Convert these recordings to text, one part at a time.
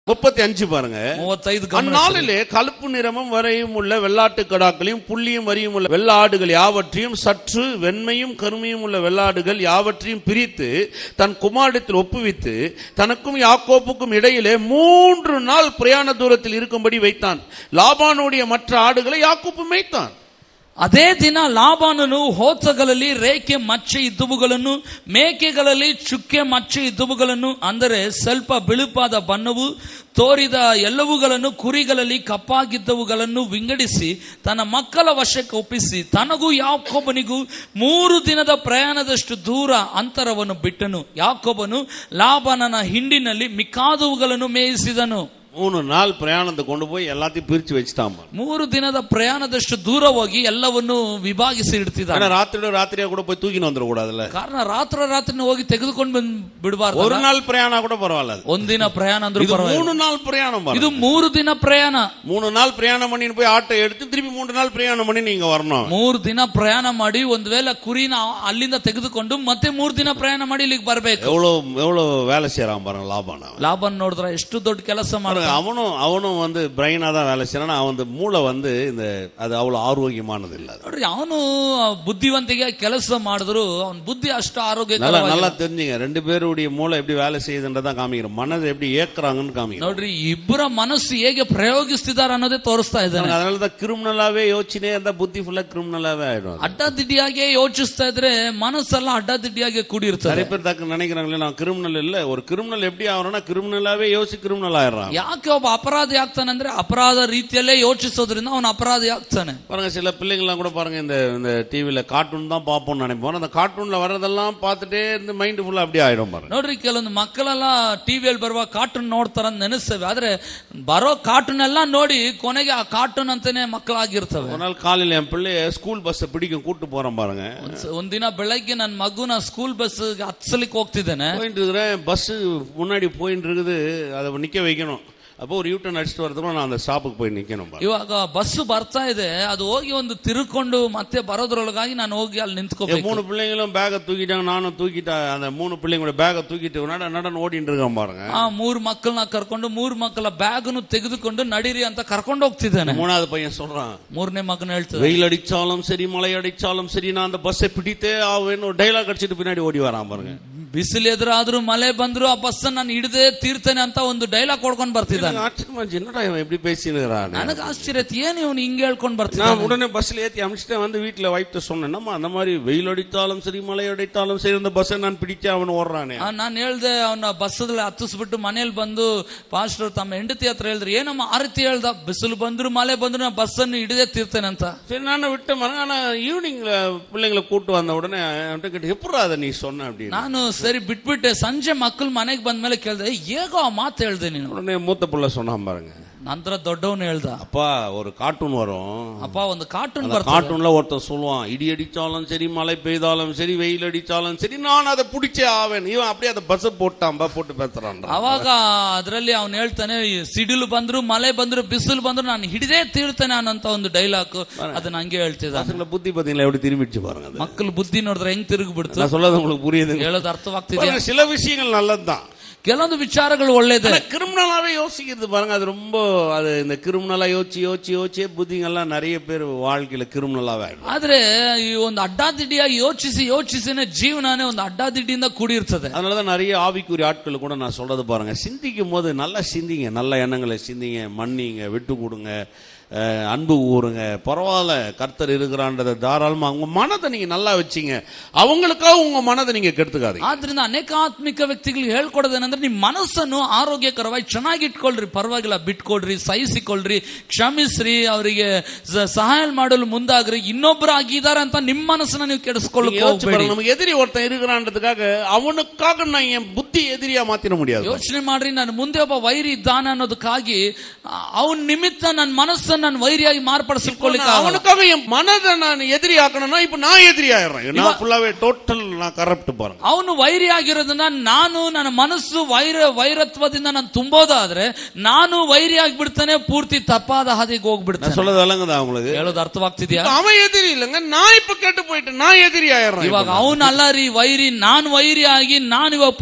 முப்பத்தி அஞ்சு பாருங்க ಮೂವತ್ತೈದು ಗಮನಿಸಿ. அந்நாளிலே கருப்பு நிறமும் வரையும் உள்ள வெள்ளாட்டு கடாக்களையும் புள்ளியும் வரியும் உள்ள வெள்ளாடுகள் யாவற்றையும் சற்று வெண்மையும் கருமையும் உள்ள வெள்ளாடுகள் யாவற்றையும் பிரித்து தன் குமாரத்தில் ஒப்புவித்து தனக்கும் யாக்கோப்புக்கும் இடையிலே மூன்று நாள் பிரயாண தூரத்தில் இருக்கும்படி வைத்தான் லாபானுடைய மற்ற ஆடுகளை யாக்கோப்பு மேய்த்தான் ಅದೇ ದಿನ ಲಾಭಾನನು ಹೋತಗಳಲ್ಲಿ ರೇಖೆ ಮಚ್ಚೆ ಇದ್ದುವುಗಳನ್ನು ಮೇಕೆಗಳಲ್ಲಿ ಚುಕ್ಕೆ ಮಚ್ಚೆ ಇದ್ದುವುಗಳನ್ನು ಅಂದರೆ ಸ್ವಲ್ಪ ಬಿಳುಪಾದ ಬಣ್ಣವು ತೋರಿದ ಎಲ್ಲವುಗಳನ್ನು ಕುರಿಗಳಲ್ಲಿ ಕಪ್ಪಾಗಿದ್ದವುಗಳನ್ನು ವಿಂಗಡಿಸಿ ತನ್ನ ಮಕ್ಕಳ ವಶಕ್ಕೆ ಒಪ್ಪಿಸಿ ತನಗೂ ಯಾಕೋಬನಿಗೂ ಮೂರು ದಿನದ ಪ್ರಯಾಣದಷ್ಟು ದೂರ ಅಂತರವನ್ನು ಬಿಟ್ಟನು ಯಾಕೋಬನು ಲಾಭನನ ಹಿಂಡಿನಲ್ಲಿ ಮಿಕ್ಕಾದವುಗಳನ್ನು ಮೇಯಿಸಿದನು மூணு நாள் பிரயாணத்தை கொண்டு போய் எல்லாத்தையும் பிரிச்சு வச்சுட்டான் பாரு. ಮೂರು ದಿನದ ಪ್ರಯಾಣದಷ್ಟು ದೂರ ಹೋಗಿ ಎಲ್ಲವನ್ನು ವಿಭಾಗಿಸಿ ಇಡ್ತಿದ್ದಾನೆ ஆனா ராத்திரியோட ராத்திரியா கூட போய் தூக்கின்னு வந்துட கூடாதுல்ல ಕಾರಣ ರಾತ್ರಿ ರಾತ್ರಿ ಹೋಗಿ ತೆಗೆದುಕೊಂಡು ಬಂದ್ ಬಿಡಬಾರ್ದು ஒரு நாள் பிரயாணம் கூட பரவாயில்ல அது. ಒಂದಿನ ಪ್ರಯಾಣ ಅಂದ್ರೂ இது ಪರವಾಗಿಲ್ಲ மூணு நாள் பிரயாணம் பாருங்க. ಇದು ಮೂರು ದಿನ ಪ್ರಯಾಣ மூணு நாள் பிரயாணம் பண்ணிட்டு போய் ஆட்டோ எடுத்து திருப்பி மூணு நாள் பிரயாணம் பண்ணி நீங்க வரணும் ಮೂರು ದಿನ ಪ್ರಯಾಣ ಮಾಡಿ ಒಂದ್ ವೇಳೆ ಕುರಿನ ಅಲ್ಲಿಂದ ತೆಗೆದುಕೊಂಡು ಮತ್ತೆ ಮೂರು ದಿನ ಪ್ರಯಾಣ ಮಾಡಿ ಇಲ್ಲಿಗೆ ಬರ್ಬೇಕು எவ்வளவு எவ்வளவு வேலை செய்யறான் பாருங்க லாபான் அவன். ಲಾಭನ್ ನೋಡಿದ್ರ ಎಷ್ಟು ದೊಡ್ಡ ಕೆಲಸ ಮಾಡ பாருங்க, அவனும் அவனும் வந்து பிரெயினா தான் வேலை செய்யறான் அவன் வந்து மூளை வந்து இந்த அது அவ்வளவு ஆரோக்கியமானது இல்ல அது. ನೋಡ್ರಿ ಅವನು ಬುದ್ಧಿವಂತಿಗೆ ಕೆಲಸ ಮಾಡಿದ್ರು ಅವನ ಬುದ್ಧಿ ಅಷ್ಟು நல்லா ಆರೋಗ್ಯ நல்லா தெரிஞ்சுங்க ரெண்டு பேருடைய மூளை எப்படி வேலை செய்யுதுன்றதான் காமிக்கிறோம் மனதை எப்படி ஏக்குறாங்கன்னு காமிக்கிறோம் ನೋಡ್ರಿ ಇಬ್ಬರ ಮನಸ್ಸು ಹೇಗೆ ಪ್ರಯೋಗಿಸ್ತಿದ್ದಾರೆ ಅನ್ನೋದೇ ತೋರಿಸ್ತಾ ಇದ್ದಾನೆ அதனால தான் கிரிமினலாவே யோசிச்சுனே இருந்தா புத்தி ஃபுல்லா கிரிமினலாவே ஆயிடும் அது. ಅಡ್ಡದಿಡ್ಡಿಯಾಗೆ ಯೋಚಿಸ್ತಾ ಇದ್ರೆ ಮನಸ್ಸೆಲ್ಲ ಅಡ್ಡದಿಡ್ಡಿಯಾಗೆ ಕೂಡಿರ್ತದೆ நிறைய பேர் தக்க நினைக்கிறாங்களே நான் கிரிமினல் இல்ல ஒரு கிரிமினல் எப்படி ஆகிறோம்னா கிரிமினலாவே யோசி கிரிமினல் ஆயிடுறான் ಯಾಕೆ ಒಬ್ಬ ಅಪರಾಧಿ ಆಗ್ತಾನೆ ಅಂದ್ರೆ ಅಪರಾಧ ರೀತಿಯಲ್ಲೇ ಯೋಚಿಸೋದ್ರಿಂದ ಅವನು ಅಪರಾಧಿ ಆಗ್ತಾನೆ பாருங்க சில பிள்ளைங்களாம் கூட பாருங்க இந்த இந்த டிவியில கார்ட்டூன் தான் பார்ப்போம்னு நினைப்போம் அந்த கார்ட்டூன்ல வர்றதெல்லாம் பார்த்துட்டே இந்த மைண்ட் ஃபுல்லா அப்படியே ஆயிடும் பாருங்க ನೋಡ್ರಿ ಕೆಲವೊಂದು ಮಕ್ಕಳೆಲ್ಲ ಟಿವಿಯಲ್ಲಿ ಬರುವ ಕಾರ್ಟೂನ್ ನೋಡ್ತಾರ ಅಂತ ನೆನೆಸ್ತೇವೆ ಆದ್ರೆ ಬರೋ ಕಾರ್ಟೂನ್ ಎಲ್ಲ ನೋಡಿ ಕೊನೆಗೆ ಆ ಕಾರ್ಟೂನ್ ಅಂತಾನೆ ಮಕ್ಕಳಾಗಿರ್ತವೆ ஒரு நாள் காலையில என் பிள்ளைய ஸ்கூல் பஸ்ஸை பிடிக்கும் கூட்டு போறேன் பாருங்க ಒಂದ್ಸ- ಒಂದಿನ ಬೆಳಗ್ಗೆ ನನ್ನ ಮಗುನ ಸ್ಕೂಲ್ ಬಸ್ ಹತ್ಸಲಿಕ್ಕೆ ಹೋಗ್ತಿದ್ದೇನೆ போயிட்டு இருக்கிறேன் பஸ் முன்னாடி போயிட்டு இருக்குது அதை நிக்க வைக்கணும் அப்போ ஒரு யூட்டன் அடிச்சுட்டு வரதுக்குள்ள நான் அந்த ஸ்டாப்புக்கு போய் நிக்கணும் பாருங்க ಇವಾಗ ಬಸ್ ಬರ್ತಾ ಇದೆ ಅದು ಹೋಗಿ ಒಂದು ತಿರುಕೊಂಡು ಮತ್ತೆ ಬರೋದ್ರೊಳಗಾಗಿ ನಾನು ಹೋಗಿ ಅಲ್ಲಿ என் ನಿಂತ್ಕೋಬೇಕು மூணு பிள்ளைங்களும் பேக்கை தூக்கிட்டாங்க நானும் தூக்கிட்டேன் அந்த மூணு பிள்ளைங்களோட பேக்கை தூக்கிட்டு நட நடன்னு ஓடிட்டு இருக்கேன் பாருங்க ಆ ಮೂರ್ ಮಕ್ಕಳನ್ನ ಕರ್ಕೊಂಡು ಮೂರ್ ಮಕ್ಕಳ ಬ್ಯಾಗ್ನು ತೆಗೆದುಕೊಂಡು ನಡೀರಿ ಅಂತ ಕರ್ಕೊಂಡು ಹೋಗ್ತಿದ್ದಾನೆ மூணாவது பையன் சொல்றான் ಮೂರನೇ ಮಗನ ಹೇಳ್ತದೆ வெயில் அடிச்சாலும் சரி மழை அடிச்சாலும் சரி நான் அந்த பஸ்ஸை பிடித்தே ஆவேன்னு ஒரு டைலாக் அடிச்சிட்டு பின்னாடி ஓடி வரான் பாருங்க ಬಿಸಿಲು ಎದುರಾದ್ರೂ ಮಳೆ ಬಂದ್ರು ಆ ಬಸ್ ನಾನು ಹಿಡದೆ ತೀರ್ತೇನೆ ಅಂತ ಒಂದು ಡೈಲಾಗ್ ಕೊಡ್ಕೊಂಡು ಬರ್ತಿದ್ದಾನೆ எனக்கு ஆச்சரியமா இருந்துச்சு, என்னடா இவன் எப்படி பேசினுக்கிறான் ನನಗೆ ಆಶ್ಚರ್ಯ ಆಯ್ತು, ಏನ್ ಇವನು ಹಿಂಗೆ ಹೇಳ್ಕೊಂಡ್ ಬರ್ತಿದ್ದಾನೆ நான் உடனே பஸ்ல ஏத்தி அமிச்சிட்டேன் வந்து வீட்டுல வைஃப்ட்ட சொன்னேன் நம்ம அந்த மாதிரி வெயில் அடித்தாலும் சரி மழை அடித்தாலும் சரி அந்த பஸ்ஸை நான் பிடிச்சே அவன் ஓடுறானே ನಾನು ಹೇಳ್ದೆ ಅವನ ಬಸ್ಸದಲ್ಲಿ ಹತ್ತಿಸ್ಬಿಟ್ಟು ಮನೇಲಿ ಬಂದು ಪಾಸ್ಟರ್ ತಮ್ಮ ಹೆಂಡತಿ ಹತ್ರ ಹೇಳಿದ್ರು ಏನಮ್ಮ ಆ ರೀತಿ ಹೇಳ್ದ ಬಿಸಿಲು ಬಂದ್ರು ಮಳೆ ಬಂದ್ರು ನಾನು ಬಸ್ಸನ್ನು ಹಿಡಿದೇ ತೀರ್ತೇನೆ ಅಂತ சரி நான் விட்டேன் பாருங்க. ஆனா ஈவினிங்ல பிள்ளைங்களை கூட்டு வந்த உடனே அவன்கிட்ட கேட்டு எப்படா அதை நீ சொன்ன அப்படின்னு ನಾನು ಸರಿ ಬಿಟ್ಬಿಟ್ಟೆ ಸಂಜೆ ಮಕ್ಕಳು ಮನೆಗೆ ಬಂದ್ಮೇಲೆ ಕೇಳ್ದೆ ಹೇಗೋ ಆ ಮಾತು ಹೇಳ್ದೆ ನೀನು உடனே மூத்த பிள்ளை சொன்னான் பாருங்க ನಂತರ ದೊಡ್ಡವನು ಹೇಳ್ದ அப்பா ஒரு கார்ட்டூன் வரும் ಅಪ್ಪ ಒಂದು ಕಾರ್ಟೂನ್ அந்த ಬರ್ತದೆ கார்ட்டூன்ல ஒருத்தன் சொல்லுவான் இடி அடிச்சாலும் சரி மழை பெய்தாலும் சரி வெயில் அடிச்சாலும் சரி நான் அதை பிடிச்சே ஆவேன் இவன் அப்படியே அதை பஸ் போட்டான் பா, போட்டு பேசுறான் ಅವಾಗ ಅದರಲ್ಲಿ ಅವನು ಹೇಳ್ತಾನೆ ಈ ಸಿಡಿಲು ಬಂದ್ರು ಮಳೆ ಬಂದ್ರು ಬಿಸಿಲು ಬಂದ್ರು ನಾನು ಹಿಡಿದೇ ತೀರ್ತೇನೆ ಅನ್ನೋಂತ ಒಂದು ಡೈಲಾಗ್ ಅದನ್ನ ಹಂಗೆ ಹೇಳ್ತಿದ್ದ பசங்களை புத்தி பாத்தீங்களா எப்படி திரும்பிடுச்சு பாருங்க அது. ಮಕ್ಕಳು ಬುದ್ಧಿ ನೋಡಿದ್ರೆ ಹೆಂಗ್ ತಿರುಗಿ ಬಿಡ್ತು நான் சொல்றது உங்களுக்கு புரியுது ಹೇಳೋದು ಅರ್ಥವಾಗ್ತಿದ್ಯಾ பாருங்க, சில விஷயங்கள் நல்லதுதான் ಕೆಲವೊಂದು ವಿಚಾರಗಳು ಒಳ್ಳೇದೆ ஆனா கிரிமினலாவே யோசிக்கிறது பாருங்க அது ரொம்ப அது இந்த கிரிமினலா யோசிச்சு யோசிச்சு யோசிச்சே புத்திங்கெல்லாம் நிறைய பேர் வாழ்க்கையில கிரிமினலாவே ஆயிடும் ಆದ್ರೆ ಈ ಒಂದು ಅಡ್ಡಾದಿಡ್ಡಿಯಾಗಿ ಯೋಚಿಸಿ ಯೋಚಿಸಿನೇ ಜೀವನನೇ ಒಂದು ಅಡ್ಡಾದಿಡ್ಡಿಯಿಂದ ಕೂಡಿರ್ತದೆ அதனாலதான் நிறைய ஆவிக்குரிய ஆட்கள் கூட நான் சொல்றது பாருங்க சிந்திக்கும் போது நல்லா சிந்திங்க நல்ல எண்ணங்களை சிந்திங்க மன்னிங்க விட்டு கொடுங்க அஹ், அன்பு கூறுங்க பரவாயில்ல கர்த்தர் இருக்கிறான்றதை தாராளமா உங்க மனதை நீங்க நல்லா வச்சீங்க அவங்களுக்காக உங்க மனதை நீங்க கெடுத்துக்காதீங்க ಆದ್ರಿಂದ ಅನೇಕ ಆತ್ಮಿಕ ವ್ಯಕ್ತಿಗಳಿಗೆ ಹೇಳ್ಕೊಡೋದೇನಂದ್ರೆ ನಿಮ್ ಮನಸ್ಸನ್ನು ಆರೋಗ್ಯಕರವಾಗಿ ಚೆನ್ನಾಗಿ ಇಟ್ಕೊಳ್ರಿ ಪರವಾಗಿಲ್ಲ ಬಿಟ್ಕೊಡ್ರಿ ಸಹಿಸಿಕೊಳ್ರಿ ಕ್ಷಮಿಸ್ರಿ ಅವರಿಗೆ ಸ- ಸಹಾಯ ಮಾಡಲು ಮುಂದಾಗ್ರಿ ಇನ್ನೊಬ್ರು ಆಗಿದ್ದಾರೆ ಅಂತ ನಿಮ್ ಮನಸ್ಸನ್ನ ನೀವು நீங்க ಕೆಡಿಸ್ಕೊಳ್ಳೋಕೆ யோசிச்சு ಹೋಗ್ಬೇಡಿ பாருங்க, நமக்கு எதிரி ஒருத்தன் இருக்கிறான்றதுக்காக அவனுக்காக நான் என் புத்தி எதிரியா மாத்திர முடியாது ಯೋಚನೆ ಮಾಡ್ರಿ ನಾನು ಮುಂದೆ ಒಬ್ಬ ವೈರಿ ಇದ್ದಾನೆ ಅನ್ನೋದಕ್ಕಾಗಿ ಅವನ ನಿಮಿತ್ತ ನನ್ನ ಮನಸ್ಸನ್ನು ನಾನು ವೈರಿಯಾಗಿ ಮಾರ್ಪಡಿಸಿಕೊಳ್ಳಿಕ್ಕೆ நான் அவனுக்காக என் மனதை நான் எதிரி ஆக்கணும்னா இப்ப நான் எதிரி ஆயிடுறேன் நான் ஃபுல்லாவே டோட்டல் நான் கரப்ட் பாருங்க ಅವನು ವೈರಿ ಆಗಿರೋದನ್ನ ನಾನು ನನ್ನ ಮನಸ್ಸು ವೈರ ವೈರತ್ವದಿಂದ ನಾನು ತುಂಬೋದಾದ್ರೆ ನಾನು ವೈರಿ ಆಗಿಬಿಡ್ತಾನೆ ಪೂರ್ತಿ ತಪ್ಪಾದ ಹಾದಿಗೆ ಹೋಗ್ಬಿಡ್ತಾನೆ நான் சொல்றது விளங்குதா உங்களுக்கு ಹೇಳೋದು ಅರ್ಥವಾಗ್ತಿದ್ಯಾ அவன் எதிரி இல்லைங்க நான் இப்ப கெட்டு போயிட்டேன் நான் எதிரி ஆயிடுறேன் ಇವಾಗ ಅವನಲ್ಲ ರೀ ವೈರಿ ನಾನು ವೈರಿ ಆಗಿ ನಾನು ಇವಾಗ ಪೂರ್ತಿ ಕೆಟ್ಟ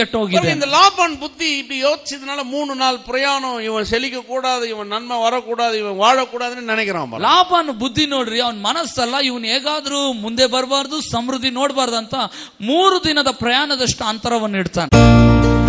ಕೆಟ್ಟು ಹೋಗಿದೆ இந்த லாபான் புத்தி இப்படி யோசிச்சதுனால மூணு நாள் பிரயாணம் இவன் செழிக்க கூடாது இவன் நன்மை வரக்கூடாது இவன் வாழக்கூடாதுன்னு நினைக்கிறான் பாரு. ಲಾಭನ ಬುದ್ಧಿ ನೋಡ್ರಿ ಅವನ್ ಮನಸ್ಸಲ್ಲ ಇವನ್ ಹೇಗಾದ್ರೂ ಮುಂದೆ ಬರಬಾರ್ದು ಸಮೃದ್ಧಿ ನೋಡಬಾರ್ದು ಅಂತ ಮೂರು ದಿನದ ಪ್ರಯಾಣದಷ್ಟು ಅಂತರವನ್ನು ಇಡ್ತಾನೆ